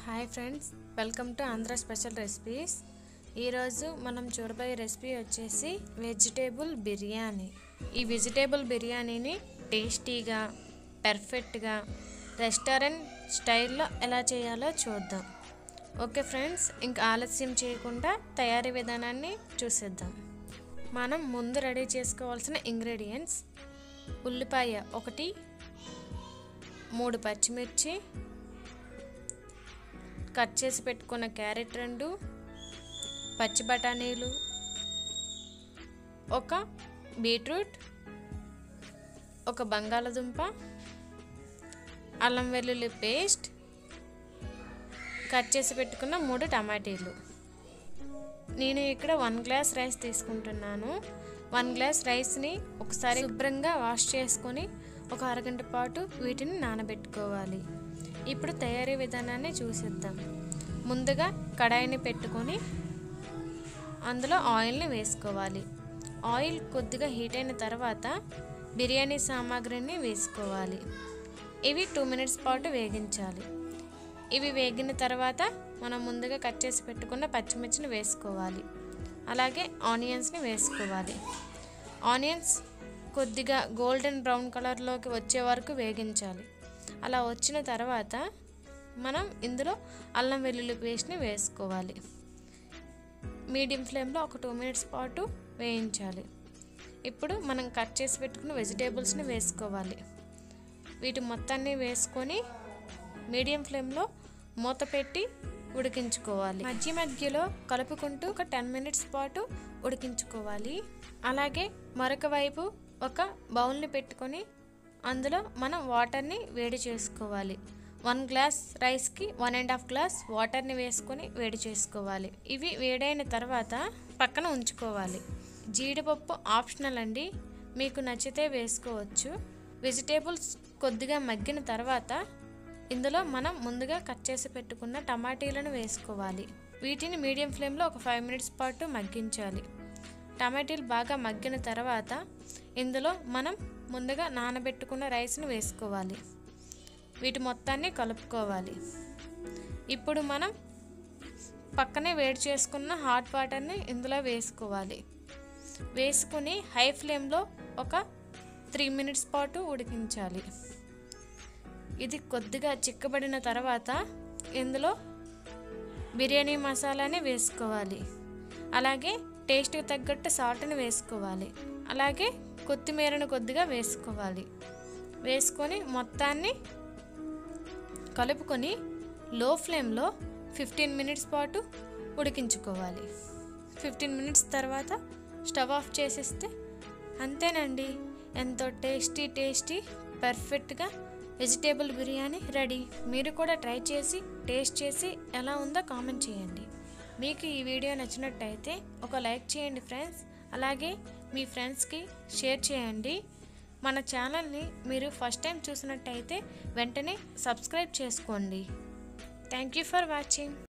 hi friends welcome to Andhra special recipes ఈరోజు మనం చూడబోయే రెసిపీ వచ్చేసి వెజిటేబుల్ బిర్యానీ ఈ వెజిటేబుల్ బిర్యానీని టేస్టీగా పర్ఫెక్ట్గా రెస్టారెంట్ స్టైల్లో ఎలా చేయాలో చూద్దాం ఓకే ఫ్రెండ్స్ ఇంకా ఆలస్యం చేయకుండా తయారీ విధానాన్ని చూసేద్దాం మనం ముందు రెడీ చేసుకోవాల్సిన ఇంగ్రీడియంట్స్ ఉల్లిపాయ ఒకటి మూడు పచ్చిమిర్చి కట్ చేసి పెట్టుకున్న క్యారెట్ రెండు పచ్చి బఠానీలు ఒక బీట్రూట్ ఒక బంగాళదుంప అల్లం వెల్లుల్లి పేస్ట్ కట్ చేసి పెట్టుకున్న మూడు టమాటీలు నేను ఇక్కడ వన్ గ్లాస్ రైస్ తీసుకుంటున్నాను వన్ గ్లాస్ రైస్ని ఒకసారి శుభ్రంగా వాష్ చేసుకొని ఒక అరగంట పాటు వీటిని నానబెట్టుకోవాలి ఇప్పుడు తయారీ విధానాన్ని చూసేద్దాం ముందుగా కడాయిని పెట్టుకొని అందులో ఆయిల్ని వేసుకోవాలి ఆయిల్ కొద్దిగా హీట్ అయిన తర్వాత బిర్యానీ సామాగ్రిని వేసుకోవాలి ఇవి టూ మినిట్స్ పాటు వేగించాలి ఇవి వేగిన తర్వాత మనం ముందుగా కట్ చేసి పెట్టుకున్న పచ్చిమిర్చిని వేసుకోవాలి అలాగే ఆనియన్స్ని వేసుకోవాలి ఆనియన్స్ కొద్దిగా గోల్డెన్ బ్రౌన్ కలర్లోకి వచ్చే వరకు వేగించాలి అలా వచ్చిన తర్వాత మనం ఇందులో అల్లం వెల్లుల్లి పేస్ట్ని వేసుకోవాలి మీడియం ఫ్లేమ్లో ఒక టూ మినిట్స్ పాటు వేయించాలి ఇప్పుడు మనం కట్ చేసి పెట్టుకున్న వెజిటేబుల్స్ని వేసుకోవాలి వీటి మొత్తాన్ని వేసుకొని మీడియం ఫ్లేమ్లో మూత పెట్టి ఉడికించుకోవాలి మధ్య మధ్యలో కలుపుకుంటూ ఒక టెన్ మినిట్స్ పాటు ఉడికించుకోవాలి అలాగే మరొక వైపు ఒక బౌల్ని పెట్టుకొని అందులో మనం వాటర్ని వేడి చేసుకోవాలి వన్ గ్లాస్ రైస్కి వన్ అండ్ హాఫ్ గ్లాస్ వాటర్ని వేసుకొని వేడి చేసుకోవాలి ఇవి వేడైన తర్వాత పక్కన ఉంచుకోవాలి జీడిపప్పు ఆప్షనల్ అండి మీకు నచ్చితే వేసుకోవచ్చు వెజిటేబుల్స్ కొద్దిగా మగ్గిన తర్వాత ఇందులో మనం ముందుగా కట్ చేసి పెట్టుకున్న టమాటీలను వేసుకోవాలి వీటిని మీడియం ఫ్లేమ్లో ఒక ఫైవ్ మినిట్స్ పాటు మగ్గించాలి టమాటీలు బాగా మగ్గిన తర్వాత ఇందులో మనం ముందుగా నానబెట్టుకున్న రైస్ని వేసుకోవాలి వీటి మొత్తాన్ని కలుపుకోవాలి ఇప్పుడు మనం పక్కనే వేడి చేసుకున్న హాట్ వాటర్ని ఇందులో వేసుకోవాలి వేసుకుని హై ఫ్లేమ్లో ఒక త్రీ మినిట్స్ పాటు ఉడికించాలి ఇది కొద్దిగా చిక్కబడిన తర్వాత ఇందులో బిర్యానీ మసాలాని వేసుకోవాలి అలాగే టేస్ట్కి తగ్గట్టు సాల్ట్ని వేసుకోవాలి అలాగే కొత్తిమీరను కొద్దిగా వేసుకోవాలి వేసుకొని మొత్తాన్ని కలుపుకొని లో ఫ్లేమ్లో ఫిఫ్టీన్ మినిట్స్ పాటు ఉడికించుకోవాలి ఫిఫ్టీన్ మినిట్స్ తర్వాత స్టవ్ ఆఫ్ చేసేస్తే అంతేనండి ఎంతో టేస్టీ టేస్టీ పర్ఫెక్ట్గా వెజిటేబుల్ బిర్యానీ రెడీ మీరు కూడా ట్రై చేసి టేస్ట్ చేసి ఎలా ఉందో కామెంట్ చేయండి మీకు ఈ వీడియో నచ్చినట్టయితే ఒక లైక్ చేయండి ఫ్రెండ్స్ అలాగే మీ ఫ్రెండ్స్కి షేర్ చేయండి మన ఛానల్ని మీరు ఫస్ట్ టైం చూసినట్టయితే వెంటనే సబ్స్క్రైబ్ చేసుకోండి థ్యాంక్ యూ ఫర్ వాచింగ్